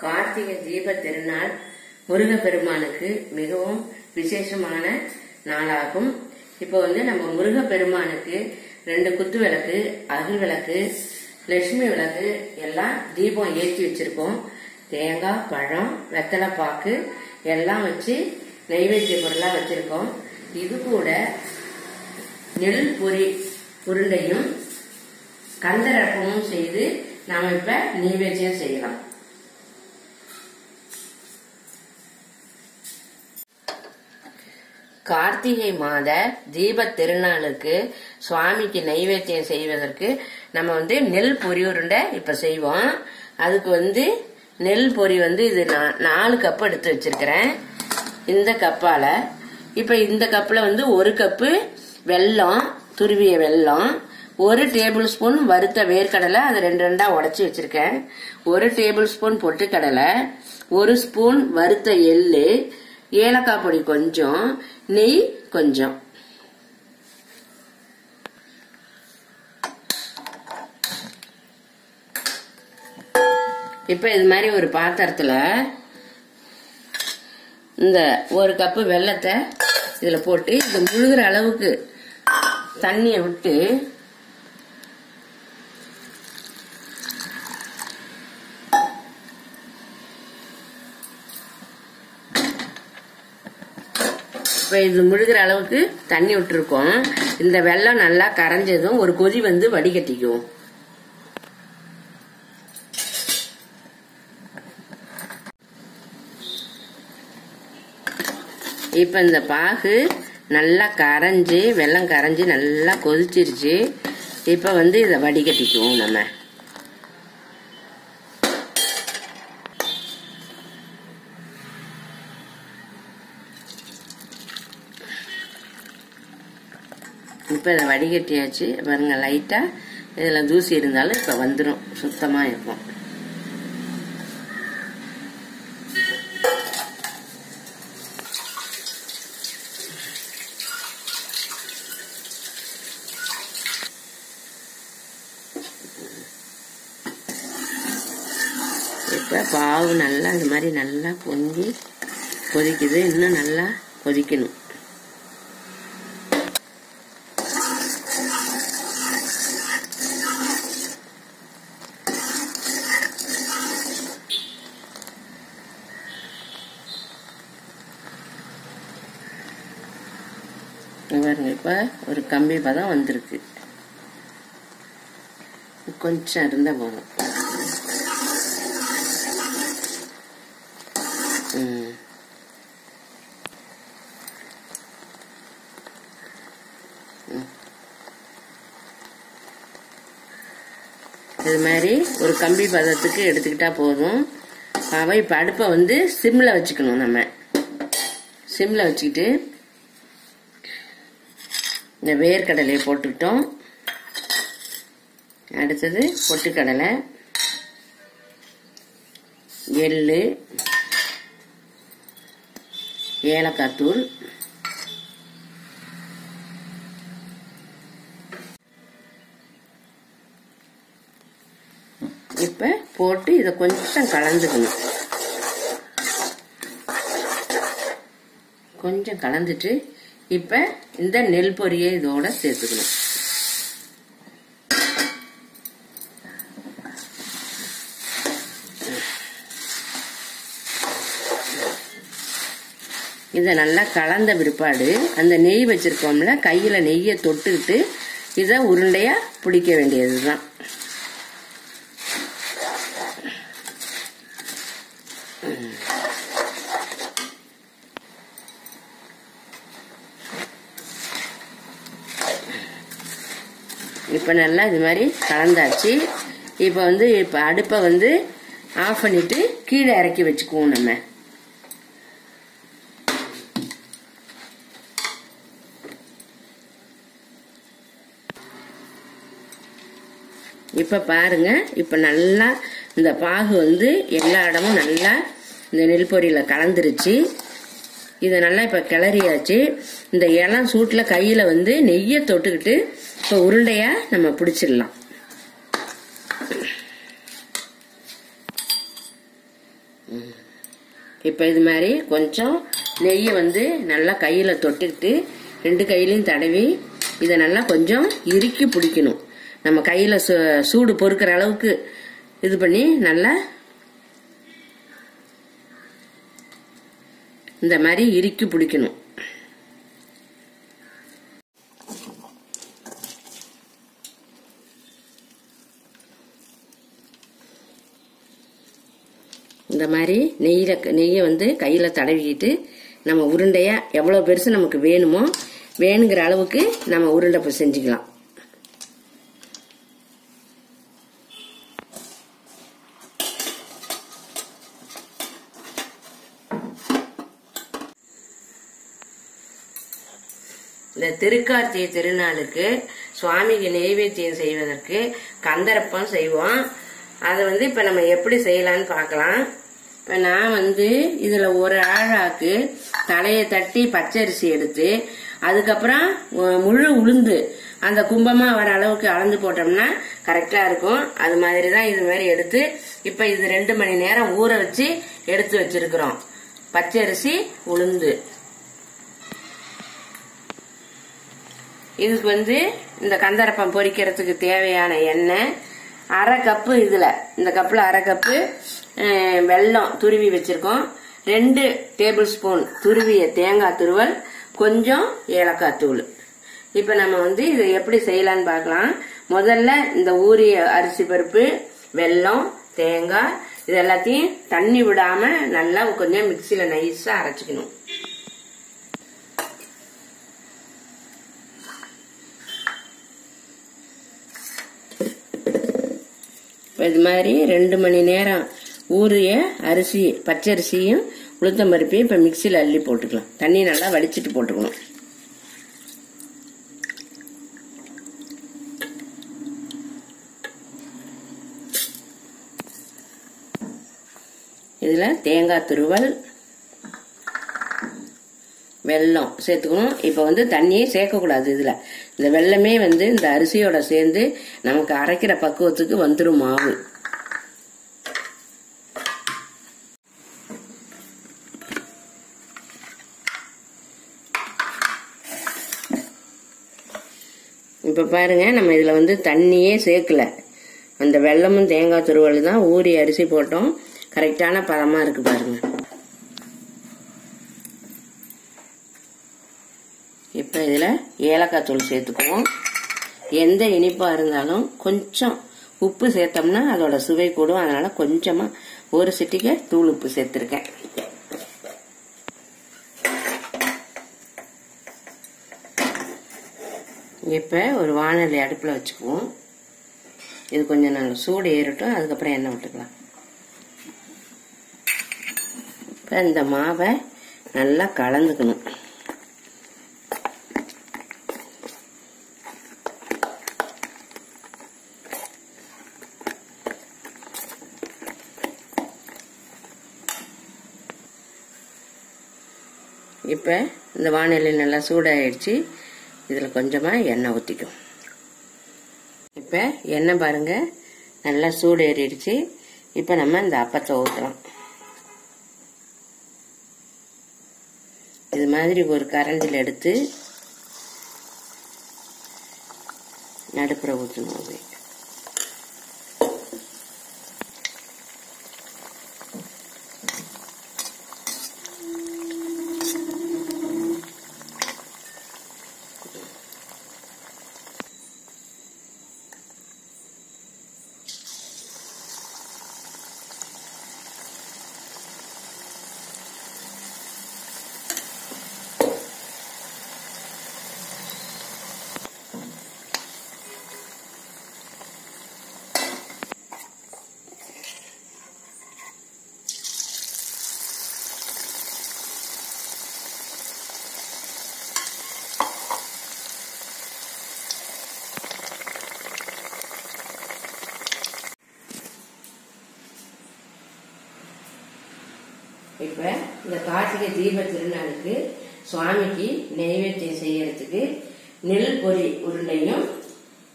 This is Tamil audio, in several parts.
கார்த்திகை தீப திருநாள் முருகப்பெருமானுக்கு மிகவும் விசேஷமான நாளாகும் இப்போ வந்து நம்ம முருகப்பெருமானுக்கு ரெண்டு குத்து விளக்கு அகல் விளக்கு லட்சுமி விளக்கு எல்லாம் தீபம் ஏற்றி வச்சிருக்கோம் தேங்காய் பழம் வெத்தலை பாக்கு எல்லாம் வச்சு நைவேத்திய பொருளாக வச்சிருக்கோம் இது கூட நெல் பொரி உருண்டையும் கந்தரப்பமும் செய்து நாம இப்ப நைவேத்தியம் செய்யலாம் கார்த்திகை மாத தீப திருநாளுக்கு சுவாமிக்கு நைவேத்தியம் செய்வதற்கு நம்ம வந்து நெல் பொரி உருண்டை இப்ப செய்வோம் அதுக்கு வந்து நெல் பொரி வந்து இது நா- நாலு கப் எடுத்து வச்சிருக்கிறேன் இந்த கப்பால இப்ப இந்த கப்ல வந்து ஒரு கப்பு வெல்லம் துருவிய வெல்லம் ஒரு டேபிள் ஸ்பூன் வறுத்த வேர்க்கடலை அதை ரெண்டு ரெண்டா உடைச்சி வச்சிருக்கேன் ஒரு டேபிள் ஸ்பூன் பொட்டுக்கடலை ஒரு ஸ்பூன் வறுத்த எள்ளு ஏலக்காய் பொடி கொஞ்சம் நெய் கொஞ்சம் இப்ப இது மாதிரி ஒரு பாத்திரத்துல இந்த ஒரு கப்பு வெல்லத்தை இதுல போட்டு இது முழுகிற அளவுக்கு தண்ணியை விட்டு இப்ப இது முழுகிற அளவுக்கு தண்ணி விட்டுருக்கோம் இந்த வெல்லம் நல்லா கரைஞ்சதும் ஒரு கொதி வந்து வடிகட்டிக்குவோம் இப்ப இந்த பாகு நல்லா கரைஞ்சு வெல்லம் கரைஞ்சு நல்லா கொதிச்சிருச்சு இப்ப வந்து இதை வடிகட்டிக்குவோம் நம்ம இப்போ இதை வடிகட்டியாச்சு பாருங்க லைட்டா இதில் தூசி இருந்தாலும் இப்போ வந்துடும் சுத்தமாக இருக்கும் இப்போ பாவு நல்லா இந்த மாதிரி நல்லா பொங்கி கொதிக்குது இன்னும் நல்லா கொதிக்கணும் இங்க பாருங்க இப்ப ஒரு கம்பி பதம் வந்திருக்கு கொஞ்சம் இருந்தா போதும் ம். ம். இது மாதிரி ஒரு கம்பி பதத்துக்கு எடுத்துக்கிட்டா போதும் அவ இப்ப அடுப்பை வந்து சிம்ல வச்சுக்கணும் நம்ம சிம்ல வச்சுக்கிட்டு இந்த வேர்க்கடலையை போட்டுக்கிட்டோம் அடுத்தது பொட்டுக்கடலை எள்ளு ஏலக்காய் தூள் இப்ப போட்டு இதை கொஞ்சம் கலந்துக்கணும் கொஞ்சம் கலந்துட்டு இப்ப இந்த நெல் பொரியை இதோட சேர்த்துக்கணும் இதை நல்லா கலந்த பிற்பாடு அந்த நெய் வச்சிருக்கோம்ல கையில நெய்யை தொட்டுக்கிட்டு இதை உருண்டையா பிடிக்க வேண்டியதுதான் இப்போ நல்லா இது மாதிரி கலந்தாச்சு இப்போ வந்து இப்போ அடுப்பை வந்து ஆஃப் பண்ணிட்டு கீழே இறக்கி வச்சுக்குவோம் நம்ம இப்ப பாருங்க இப்ப நல்லா இந்த பாகு வந்து எல்லா இடமும் நல்லா இந்த நெல் பொரியில கலந்துருச்சு இதை நல்லா இப்ப கிளறியாச்சு இந்த இளம் சூட்டுல கையில வந்து நெய்யை தொட்டுக்கிட்டு இப்ப உருண்டையா நம்ம பிடிச்சிடலாம் இப்போ இது மாதிரி கொஞ்சம் நெய்யை வந்து நல்லா கையில் தொட்டுக்கிட்டு ரெண்டு கையிலையும் தடவி இதை நல்லா கொஞ்சம் இறுக்கி பிடிக்கணும் நம்ம கையில் சூடு பொறுக்கிற அளவுக்கு இது பண்ணி நல்லா இந்த மாதிரி இறுக்கி பிடிக்கணும் இந்த மாதிரி நெய்யில நெய்யை வந்து கையில் தடவிக்கிட்டு நம்ம உருண்டையா எவ்வளோ பெருசு நமக்கு வேணுமோ வேணுங்கிற அளவுக்கு நம்ம உருண்டை இப்போ செஞ்சுக்கலாம் இந்த திருக்கார்த்திகை திருநாளுக்கு சுவாமிக்கு நெய்வேத்தியம் செய்வதற்கு கந்தரப்பம் செய்வோம் அதை வந்து இப்போ நம்ம எப்படி செய்யலாம்னு பார்க்கலாம் இப்போ நான் வந்து இதில் ஒரு ஆழாக்கு தலையை தட்டி பச்சரிசி எடுத்து அதுக்கப்புறம் உ- முழு உளுந்து அந்த கும்பமாக வர அளவுக்கு அளந்து போட்டோம்னா கரெக்டாக இருக்கும் அது மாதிரி தான் இது மாதிரி எடுத்து இப்போ இது ரெண்டு மணி நேரம் ஊற வச்சு எடுத்து வச்சிருக்கிறோம் பச்சரிசி உளுந்து இதுக்கு வந்து இந்த கந்தரப்பம் பொரிக்கிறதுக்கு தேவையான எண்ணெய் அரை கப்பு இதுல இந்த கப்புல அரை கப்பு அஹ், வெல்லம் துருவி வச்சிருக்கோம் ரெண்டு டேபிள் ஸ்பூன் துருவிய தேங்காய் துருவல் கொஞ்சம் ஏலக்காய் தூள் இப்ப நம்ம வந்து இதை எப்படி செய்யலாம்னு பார்க்கலாம் முதல்ல இந்த ஊறிய அரிசி பருப்பு வெல்லம் தேங்காய் இது எல்லாத்தையும் தண்ணி விடாம நல்லா கொஞ்சம் மிக்சியில நைஸா அரைச்சிக்கணும் இப்ப இது மாதிரி ரெண்டு மணி நேரம் ஊறிய அரிசி பச்சரிசியும் உளுத்தம் பருப்பையும் இப்போ மிக்சியில் அள்ளி போட்டுக்கலாம் தண்ணி நல்லா வடிச்சிட்டு போட்டுக்கணும் இதில் தேங்காய் துருவல் வெல்லம் சேர்த்துக்கணும் இப்போ வந்து தண்ணியே சேர்க்கக்கூடாது இதில் இந்த வெல்லமே வந்து இந்த அரிசியோட சேர்ந்து நமக்கு அரைக்கிற பக்குவத்துக்கு வந்துடும் மாவு இப்போ பாருங்க நம்ம இதில் வந்து தண்ணியே சேர்க்கல அந்த வெல்லமும் தேங்காய் துருவல் தான் ஊறி அரிசி போட்டோம் கரெக்டான பதமாக இருக்கு பாருங்க இப்போ இதில் ஏலக்காய் தூள் சேர்த்துக்குவோம் எந்த இனிப்பாக இருந்தாலும் கொஞ்சம் உப்பு சேர்த்தோம்னா அதோட சுவை கூடும் அதனால கொஞ்சமாக ஒரு சிட்டிக்கு தூள் உப்பு சேர்த்துருக்கேன் இப்போ ஒரு வானொலி அடுப்பில் வச்சுக்குவோம் இது கொஞ்சம் நல்லா சூடு ஏறட்டும் அதுக்கப்புறம் எண்ணெய் விட்டுக்கலாம் இப்போ இந்த மாவை நல்லா கலந்துக்கணும் இப்போ இந்த வானிலை நல்லா சூடாயிடுச்சு இதில் கொஞ்சமாக எண்ணெய் ஊற்றிக்கும் இப்போ எண்ணெய் பாருங்க நல்லா சூடு ஏறிடுச்சு இப்போ நம்ம இந்த அப்பத்தை ஊற்றலாம் இது மாதிரி ஒரு கரண்டில் எடுத்து நடுப்புற ஊற்றணும் அது இப்ப இந்த கார்த்திகை தீப திருநாளுக்கு சுவாமிக்கு நெய்வேத்தியம் செய்யறதுக்கு நெல் பொரி உருண்டையும்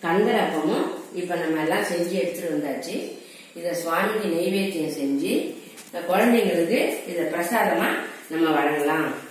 கந்தரப்பமும் இப்ப நம்ம எல்லாம் செஞ்சு எடுத்துட்டு வந்தாச்சு இத சுவாமிக்கு நெய்வேத்தியம் செஞ்சு இந்த குழந்தைங்களுக்கு இதை பிரசாதமா நம்ம வழங்கலாம்